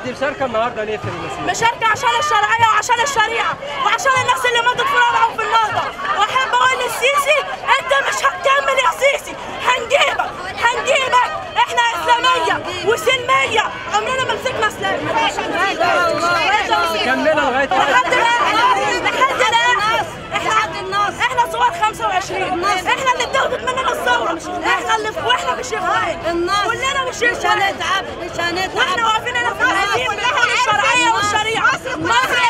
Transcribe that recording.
مشاركه النهارده ليه في المسيح؟ مشاركة عشان الشرعية وعشان الشريعة وعشان الناس اللي ماتت في رابعة وفي النهضة وأحب أقول للسيسي أنت مش هتكمل يا سيسي هنجيبك هنجيبك إحنا إسلامية وسلمية عمرنا ما مسكنا سلاح كملها لغايه لحد الآن لحد الآن إحنا إحنا صور 25 إحنا اللي اتاخدت مننا الثورة إحنا اللي وإحنا مش يخاين كلنا مش يخاين هنتعب مش هنتعب واحنا واقفين هنا في القديم بناخد الشرعيه والشريعه مصر